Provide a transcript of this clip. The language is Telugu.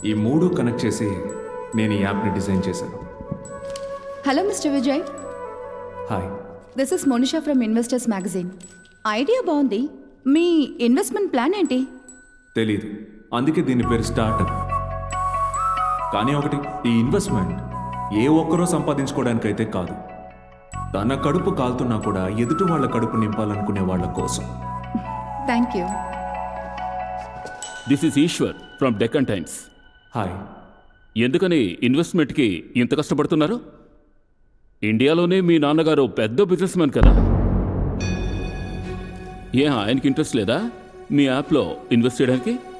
ఈ మూడు కనెక్ట్ చేసి నేను ఈ యాప్ని డిజైన్ చేశాను hello mister Vijay hi this is Monisha from investors magazine idea బాగుంది మీ ఇన్వెస్ట్మెంట్ ప్లాన్ ఏంటి తెలీదు అందుకే దీని పేరు స్టార్టప్ కానీ ఒకటి ఈ ఇన్వెస్ట్మెంట్ ఏ ఒక్కరో సంపాదించుకోవడానికైతే కాదు తన కడుపు కాలుతున్నా కూడా ఎదుటి వాళ్ళ కడుపు నింపాలనుకునే వాళ్ళ కోసం thank you this is Eshwar from Deccan Times hi ఎందుకని ఇన్వెస్ట్మెంట్కి ఇంత కష్టపడుతున్నారు ఇండియాలోనే మీ నాన్నగారు పెద్ద బిజినెస్ మ్యాన్ కదా ఏ ఆయనకి ఇంట్రెస్ట్ లేదా మీ యాప్లో ఇన్వెస్ట్ చేయడానికి